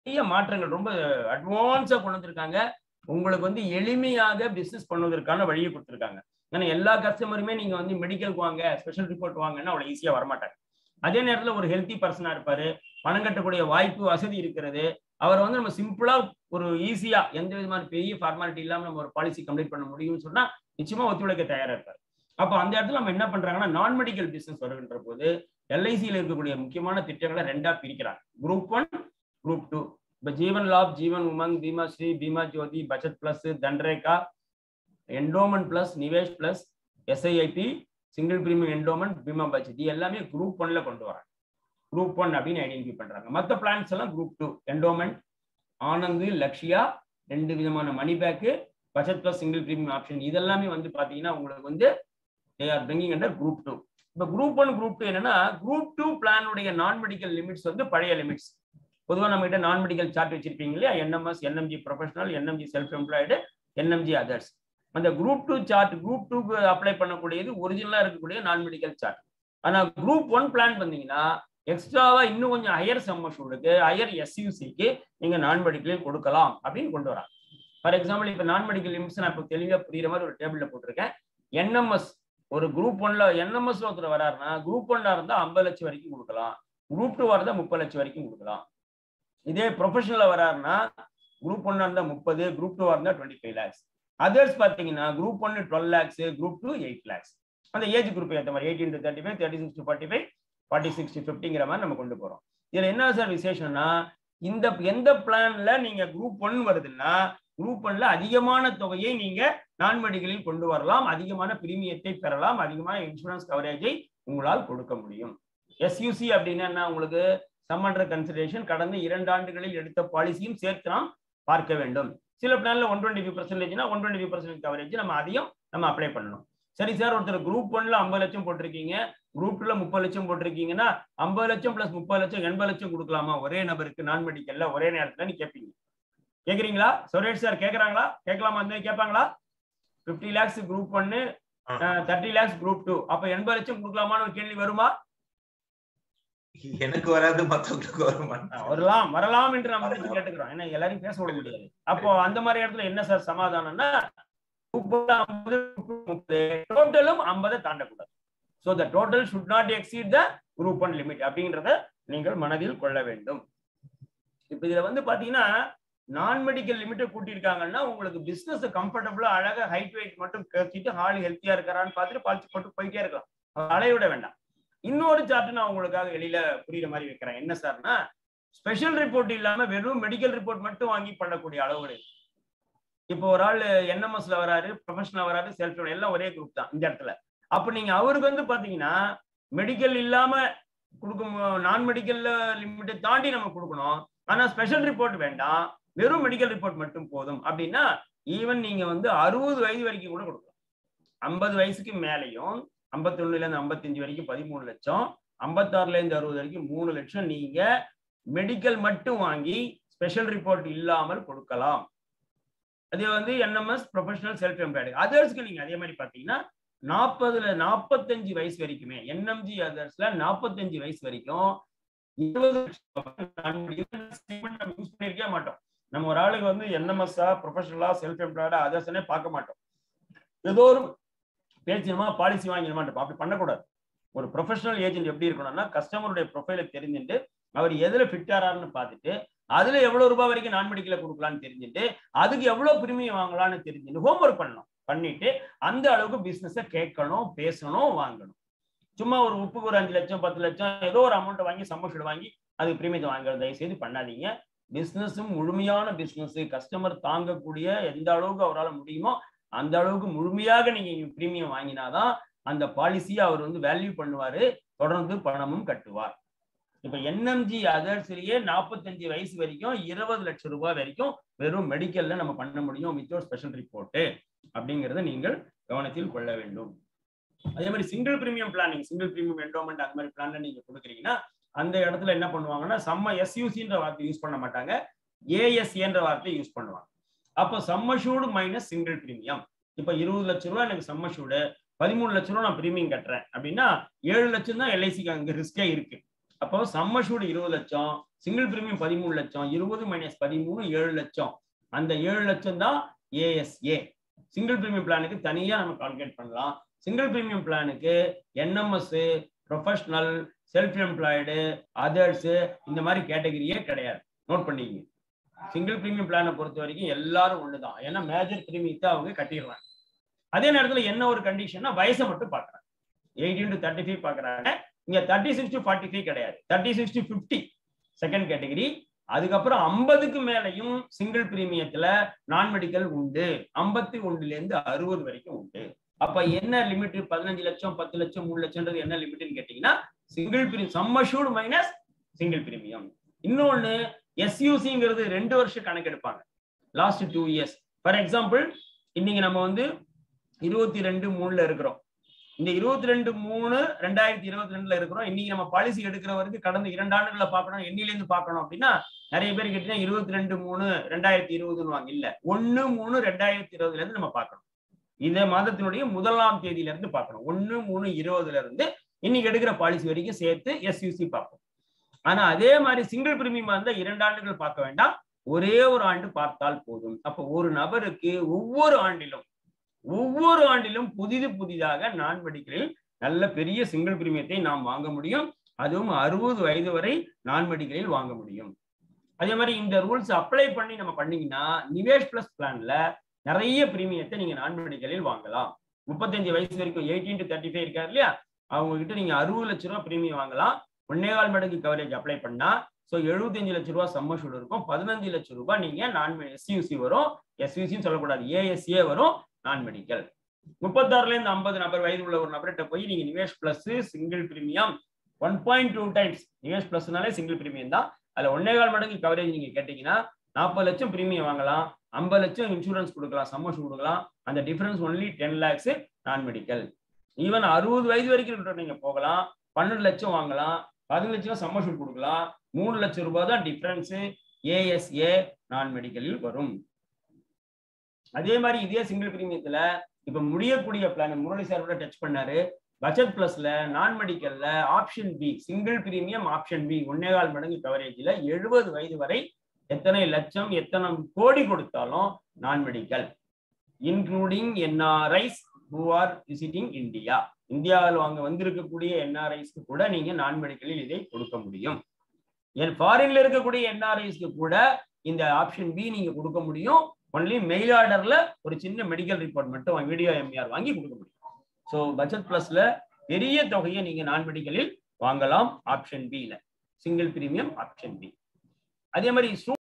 நிறைய மாற்றங்கள் ரொம்ப அட்வான்ஸா கொண்டு வந்திருக்காங்க உங்களுக்கு வந்து எளிமையாக பிசினஸ் பண்ணுவதற்கான வழியை கொடுத்துருக்காங்க ஏன்னா எல்லா கஸ்டமருமே நீங்க வந்து மெடிக்கலுக்கு வாங்க ஸ்பெஷல் ரிப்போர்ட் வாங்கன்னா அவ்வளவு ஈஸியா வரமாட்டாங்க அதே நேரத்துல ஒரு ஹெல்த்தி பர்சனா இருப்பாரு பணம் கட்டக்கூடிய வாய்ப்பு வசதி இருக்கிறது அவரை வந்து நம்ம சிம்பிளா ஒரு ஈஸியா எந்த விதமான பெரிய ஃபார்மாலிட்டி இல்லாம நம்ம ஒரு பாலிசி கம்ப்ளீட் பண்ண முடியும்னு சொன்னா நிச்சயமா ஒத்துழைக்க தயாரா இருப்பாரு அப்போ அந்த இடத்துல நம்ம என்ன பண்றாங்கன்னா நான் மெடிக்கல் பிசினஸ் வருகின்ற போது எல்ஐசியில் இருக்கக்கூடிய முக்கியமான திட்டங்களை ரெண்டா பிரிக்கிறாங்க குரூப் ஒன் குரூப் டூ இப்போ Jeevan Labh Jeevan Umang Bima Shri Bima Jyoti Bachat plus Dhan Rekha endowment plus Nivesh plus SIIP single premium endowment Bima budget இது எல்லாமே குரூப் ஒன்ல கொண்டு வராங்க குரூப் ஒன் அப்படின்னு ஐடென்டிஃபை பண்றாங்க மற்ற பிளான்ஸ் எல்லாம் group two endowment Anand Lakshya ரெண்டு விதமான money back budget plus single premium option இதெல்லாமே வந்து பாத்தீங்கன்னா உங்களுக்கு வந்து they are bringing under group two இப்போ குரூப் ஒன் குரூப் டூ என்னன்னா குரூப் டூ பிளானுடைய நான் மெடிக்கல் லிமிட்ஸ் வந்து பழைய லிமிட்ஸ் பொதுவாக நம்ம கிட்ட நான் மெடிக்கல் சார்ட் வச்சிருப்பீங்க இல்லையா NMS NMG professional NMG self employed NMG others அந்த குரூப் டூ சார்ட் குரூப் டூக்கு அப்ளை பண்ணக்கூடியது ஒரிஜினலாக இருக்கக்கூடிய நான் மெடிக்கல் சார்ட் ஆனால் குரூப் ஒன் பிளான் பண்ணீங்கன்னா எக்ஸ்ட்ராவா இன்னும் கொஞ்சம் ஹையர் சம்மஷூடுக்கு ஹையர் எஸ்யூசிக்கு நீங்க நான் மெடிக்கலில் கொடுக்கலாம் அப்படின்னு கொண்டு வராங்க ஃபார் எக்ஸாம்பிள் இப்போ நான் மெடிக்கல் லிமிட்ஸ் நான் இப்போ தெளிவாக புரியுற மாதிரி ஒரு டேபிள்ல போட்டிருக்கேன் என்எம்எஸ் ஒரு குரூப் ஒன்ல என்எம்எஸ் ஒருத்தர் வராருன்னா குரூப் ஒன்னா இருந்தா ஐம்பது லட்சம் வரைக்கும் கொடுக்கலாம் குரூப் டூ இருந்தா முப்பது லட்சம் வரைக்கும் கொடுக்கலாம் இதே ப்ரொஃபஷனல்ல வராருன்னா குரூப் ஒன்னா இருந்தா முப்பது குரூப் டூ இருந்தா டுவெண்ட்டி ஃபைவ் லேக்ஸ் அதர்ஸ் பார்த்தீங்கன்னா குரூப் ஒன்னு twelve lakhs group two eight lakhs அந்த ஏஜ் குரூப் ஏற்ற மாதிரி eighteen to thirty five thirty six to forty five forty six to ஃபிஃப்டிங்கிற மாதிரி நம்ம கொண்டு போறோம் இதுல என்ன சார் விசேஷம்னா இந்த எந்த பிளான்ல நீங்க குரூப் ஒன் வருதுன்னா குரூப் ஒன்ல அதிகமான தொகையை நீங்க நான் மெடிக்கலில் கொண்டு வரலாம் அதிகமான பிரீமியத்தை பெறலாம் அதிகமான இன்சூரன்ஸ் கவரேஜை உங்களால் கொடுக்க முடியும் எஸ்யூசி அப்படின்னா என்ன உங்களுக்கு சம் அண்டர் கன்சிடரேஷன் கடந்த இரண்டு ஆண்டுகளில் எடுத்த பாலிசியும் சேர்த்து நாம் பார்க்க வேண்டும் சில பிளான்ல ஒன் டுவெண்ட்டி ஃபைவ் பர்சன்டேஜ்னா one twenty five percentage coverage நம்ம அதையும் நம்ம அப்ளை பண்ணணும் சரி சார் ஒருத்தர் குரூப் ஒன்ல ஐம்பது லட்சம் போட்டிருக்கீங்க குரூப் டூல முப்பது லட்சம் போட்டிருக்கீங்கன்னா ஐம்பது லட்சம் பிளஸ் முப்பது லட்சம் எண்பது லட்சம் கொடுக்கலாமா ஒரே நபருக்கு நான் மெடிக்கல்ல ஒரே நேரத்துல நீ கேட்பீங்க கேக்குறீங்களா சுரேஷ் சார் கேக்குறாங்களா கேட்கலாமா அந்த மாதிரி கேட்பாங்களா பிப்டி லேக்ஸ் குரூப் ஒன்னு தேர்ட்டி லேக்ஸ் குரூப் டூ அப்ப எண்பது லட்சம் கொடுக்கலாமான்னு ஒரு கேள்வி வருமா எனக்கு வராது மத்தவங்களுக்கு வருமா வரலாம் வரலாம் என்று நம்ம நினைச்சு கேட்டுக்கிறோம் ஏன்னா எல்லாரையும் பேச விட முடியாது அப்போ அந்த மாதிரி இடத்துல என்ன சார் சமாதானம்னா டோட்டலும் ஐம்பதை தாண்டக்கூடாது so the total should not exceed the group one limit அப்படிங்கிறத நீங்கள் மனதில் கொள்ள வேண்டும் இப்போ இதுல வந்து பாத்தீங்கன்னா நான் மெடிக்கல் லிமிட்டை கூட்டியிருக்காங்கன்னா உங்களுக்கு பிசினஸ் கம்ஃபர்டபுளா அழகா ஹைட் வெயிட் மட்டும் கழிச்சிட்டு ஹால் ஹெல்த்தியா இருக்கிறான்னு பார்த்துட்டு பாலிச்சு போட்டு போயிட்டே இருக்கலாம் அலைய விட வேண்டாம் இன்னொரு சார்ட் நான் உங்களுக்காக எளியில புரியுற மாதிரி வைக்கிறேன் என்ன சார்னா ஸ்பெஷல் ரிப்போர்ட் இல்லாம வெறும் மெடிக்கல் ரிப்போர்ட் மட்டும் வாங்கி பண்ணக்கூடிய அளவுகள் இப்போ ஒரு ஆள் என்எம்எஸ்ல வராரு ப்ரொஃபஷனல் வராரு செல்ஃப் எல்லாம் ஒரே குரூப் தான் இந்த இடத்துல அப்ப நீங்க அவருக்கு வந்து பாத்தீங்கன்னா மெடிக்கல் இல்லாம கொடுக்கும் நான் மெடிக்கல் லிமிட்டை தாண்டி நம்ம கொடுக்கணும் ஆனா ஸ்பெஷல் ரிப்போர்ட் வேண்டாம் வெறும் மெடிக்கல் ரிப்போர்ட் மட்டும் போதும் அப்படின்னா ஈவன் நீங்க வந்து அறுபது வயது வரைக்கும் கூட கொடுக்கலாம் ஐம்பது வயசுக்கு மேலையும் ஐம்பத்தொன்னுல இருந்து ஐம்பத்தஞ்சு வரைக்கும் பதிமூணு லட்சம் ஐம்பத்தாறுல இருந்து அறுபது வரைக்கும் மூணு லட்சம் நீங்க மெடிக்கல் மட்டும் வாங்கி ஸ்பெஷல் ரிப்போர்ட் இல்லாமல் கொடுக்கலாம் அது வந்து என்எம்எஸ் ப்ரொஃபஷனல் செல்ஃப் எம்ப்ளாய்டு அதர்ஸ்க்கு நீங்க அதே மாதிரி பாத்தீங்கன்னா நாற்பதுல நாற்பத்தஞ்சு வயசு வரைக்குமே என்எம்ஜி அதர்ஸ்ல நாற்பத்தஞ்சு வயசு வரைக்கும் இருபது நம்ம யூஸ் பண்ணிருக்கே மாட்டோம் நம்ம ஒரு ஆளுக்கு வந்து என்எம்எஸ்ஆ ப்ரொஃபஷனலா செல்ஃப் எம்ப்ளாய்டா அதர்ஸ்னே பார்க்க மாட்டோம் ஏதோ ஒரு பேச்சுமா பாலிசி வாங்கிட மாட்டோம் அப்படி பண்ணக்கூடாது ஒரு ப்ரொஃபஷனல் ஏஜென்ட் எப்படி இருக்கணும்னா கஸ்டமருடைய ப்ரொஃபைலை தெரிஞ்சுட்டு அவர் எதுல ஃபிட் ஆறாருன்னு பார்த்துட்டு அதுல எவ்வளவு ரூபாய் வரைக்கும் நான் மெடிக்கல கொடுக்கலாம்னு தெரிஞ்சுட்டு அதுக்கு எவ்வளவு பிரிமியம் வாங்கலாம்னு தெரிஞ்சுட்டு ஹோம்ஒர்க் பண்ணணும் பண்ணிட்டு அந்த அளவுக்கு பிசினஸ கேட்கணும் பேசணும் வாங்கணும் சும்மா ஒரு உப்புக்கு ஒரு அஞ்சு லட்சம் பத்து லட்சம் ஏதோ ஒரு அமௌண்ட் வாங்கி சம்மோஷன் வாங்கி அதுக்கு பிரீமியத்தை வாங்குறது தயவு செய்து பண்ணாதீங்க பிசினஸும் முழுமையான பிசினஸ் கஸ்டமர் தாங்கக்கூடிய எந்த அளவுக்கு அவரால் முடியுமோ அந்த அளவுக்கு முழுமையாக நீங்க பிரீமியம் வாங்கினாதான் அந்த பாலிசியை அவர் வந்து வேல்யூ பண்ணுவாரு தொடர்ந்து பணமும் கட்டுவார் இப்ப என்எம்ஜி அதர்ஸ்லயே நாற்பத்தஞ்சு வயசு வரைக்கும் இருபது லட்சம் ரூபாய் வரைக்கும் வெறும் மெடிக்கல்ல நம்ம பண்ண முடியும் வித்தவுட் ஸ்பெஷல் ரிப்போர்ட்டு அப்படிங்கிறத நீங்கள் கவனத்தில் கொள்ள வேண்டும் அதே மாதிரி single premium planning single premium endowment அந்த மாதிரி பிளான்ல நீங்க கொடுக்குறீங்கன்னா அந்த இடத்துல என்ன பண்ணுவாங்கன்னா செம்ம எஸ்யூசின்ற வார்த்தை யூஸ் பண்ண மாட்டாங்க ஏஎஸ்ஏன்ற வார்த்தை யூஸ் பண்ணுவாங்க அப்போ சம்மஷூடு மைனஸ் சிங்கிள் பிரீமியம் இப்போ இருபது லட்ச ரூபா எனக்கு சம்மஷூடு பதிமூணு லட்ச ரூபா நான் பிரீமியம் கட்டுறேன் அப்படின்னா ஏழு லட்சம் தான் எல்ஐசிக்கு அங்கே ரிஸ்கே இருக்கு அப்போ சம்மஷூடு இருபது லட்சம் சிங்கிள் பிரீமியம் பதிமூணு லட்சம் இருபது மைனஸ் பதிமூணு ஏழு லட்சம் அந்த ஏழு லட்சம் தான் ஏஎஸ்ஏ சிங்கிள் பிரீமியம் பிளானுக்கு தனியா நம்ம கால்குலேட் பண்ணலாம் சிங்கிள் பிரீமியம் பிளானுக்கு NMS professional self employed others இந்த மாதிரி கேட்டகரியே கிடையாது நோட் பண்ணிக்கங்க சிங்கிள் பிரீமியம் பிளானை பொறுத்த வரைக்கும் எல்லாரும் ஒண்ணுதான் ஏன்னா மேஜர் பிரீமியத்தை அவங்க கட்டிடுறாங்க அதே நேரத்துல என்ன ஒரு கண்டிஷன்னா வயசை மட்டும் பாக்குறாங்க எயிட்டீன் டு தேர்ட்டி ஃபைவ் பாக்குறாங்க இங்க thirty six to forty five கிடையாது thirty six to fifty second category அதுக்கப்புறம் ஐம்பதுக்கு மேலையும் சிங்கிள் பிரீமியத்துல நான் மெடிக்கல் உண்டு ஐம்பத்தி ஒண்ணுல இருந்து அறுபது வரைக்கும் உண்டு அப்ப என்ன லிமிட் பதினஞ்சு லட்சம் பத்து லட்சம் மூணு லட்சம்ன்றது என்ன லிமிட்னு கேட்டீங்கன்னா single premium sum assured minus single premium இன்னொன்னு எஸ்யூசிங்கிறது ரெண்டு வருஷம் கணக்கெடுப்பாங்க last two years for example இன்னைக்கு நம்ம வந்து இருபத்தி ரெண்டு மூணுல இருக்கிறோம் இந்த இருபத்தி ரெண்டு மூணு ரெண்டாயிரத்தி இருபத்தி ரெண்டுல இருக்கிறோம் இன்னைக்கு நம்ம பாலிசி எடுக்கிற வரைக்கும் கடந்த இரண்டு ஆண்டுகளை பார்க்கணும் எண்ணிலேருந்து பார்க்கணும் அப்படின்னா நிறைய பேர் கேட்டீங்கன்னா இருபத்தி ரெண்டு மூணு ரெண்டாயிரத்தி இருபதுன்னு வாங்க இல்ல ஒன்னு மூணு ரெண்டாயிரத்தி இருபதுல இருந்து நம்ம பார்க்கணும் இந்த மாதத்தினுடைய முதலாம் தேதியில இருந்து பார்க்கணும் ஒன்னு மூணு இருபதுல இருந்து இன்னைக்கு எடுக்கிற பாலிசி வரைக்கும் சேர்த்து எஸ்யூசி பார்ப்போம் ஆனா அதே மாதிரி சிங்கிள் பிரீமியம் இருந்தா இரண்டு ஆண்டுகள் பார்க்க வேண்டாம் ஒரே ஒரு ஆண்டு பார்த்தால் போதும் அப்ப ஒரு நபருக்கு ஒவ்வொரு ஆண்டிலும் ஒவ்வொரு ஆண்டிலும் புதிது புதிதாக நான் மெடிக்கலில் நல்ல பெரிய சிங்கிள் பிரீமியத்தை நாம் வாங்க முடியும் அதுவும் அறுபது வயது வரை நான் மெடிக்கலில் வாங்க முடியும் அதே மாதிரி இந்த ரூல்ஸ் அப்ளை பண்ணி நம்ம பண்ணீங்கன்னா நிவேஷ் பிளஸ் பிளான்ல நிறைய பிரீமியத்தை நீங்க நான் மெடிக்கலில் வாங்கலாம் முப்பத்தஞ்சு வயசு வரைக்கும் எயிட்டீன் டு தேர்ட்டி ஃபைவ் இருக்காரு இல்லையா அவங்க கிட்ட நீங்க அறுபது லட்ச ரூபா பிரீமியம் வாங்கலாம் ஒன்னேகால் மடங்கு கவரேஜ் அப்ளை பண்ணா ஸோ எழுபத்தஞ்சு லட்ச ரூபா சம்மஷூட் இருக்கும் பதினஞ்சு லட்சம் ரூபாய் நீங்க நான் எஸ்யூசி வரும் எஸ்யூசின்னு சொல்லக்கூடாது ஏஎஸ்ஏ வரும் நான் மெடிக்கல் முப்பத்தாறுல இருந்து ஐம்பது நபர் வயது உள்ள ஒரு நபர்கிட்ட போய் நீங்க Nivesh plus single premium one point two times Nivesh பிளஸ்னாலே சிங்கிள் பிரீமியம் தான் அதுல ஒன்னேகால் மடங்கு கவரேஜ் நீங்க கேட்டீங்கன்னா நாற்பது லட்சம் பிரீமியம் வாங்கலாம் ஐம்பது லட்சம் இன்சூரன்ஸ் கொடுக்கலாம் சம்மஷூட் கொடுக்கலாம் அந்த டிஃபரன்ஸ் ஒன்லி டென் லேக்ஸ் நான் மெடிக்கல் ஈவன் அறுபது வயது வரைக்கும் நீங்க போகலாம் பன்னெண்டு லட்சம் வாங்கலாம் பதினஞ்சு லட்சம் சம்மஷூட் கொடுக்கலாம் மூணு லட்சம் ரூபாய் தான் டிஃபரன்ஸ் ஏஎஸ்ஏ நான் மெடிக்கலில் வரும் அதே மாதிரி இதே சிங்கிள் பிரீமியத்துல இப்ப முடியக்கூடிய பிளான் முரளி சார் கூட டச் பண்ணாரு பட்ஜெட் பிளஸ்ல நான் மெடிக்கல்ல option B single premium option B ஒன்னேகால் மடங்கு கவரேஜ்ல எழுபது வயது வரை எத்தனை லட்சம் எத்தனை கோடி கொடுத்தாலும் நான் medical including NRIs who are visiting India இந்தியாவில் அங்க வந்திருக்கக்கூடிய என்ஆர்ஐஸ்க்கு கூட நீங்க நான் மெடிக்கலில் இதை கொடுக்க முடியும் என் ஃபாரின்ல இருக்கக்கூடிய என்ஆர்ஐஸ்க்கு கூட இந்த ஆப்ஷன் பி நீங்க கொடுக்க முடியும் ஒன்லி மெயில் ஆர்டர்ல ஒரு சின்ன மெடிக்கல் ரிப்போர்ட் மட்டும் வீடியோ எம்ஆர் வாங்கி கொடுக்க முடியும் ஸோ பட்ஜெட் பிளஸ்ல பெரிய தொகையை நீங்க நான் மெடிக்கலில் வாங்கலாம் ஆப்ஷன் பில சிங்கிள் பிரீமியம் ஆப்ஷன் பி அதே மாதிரி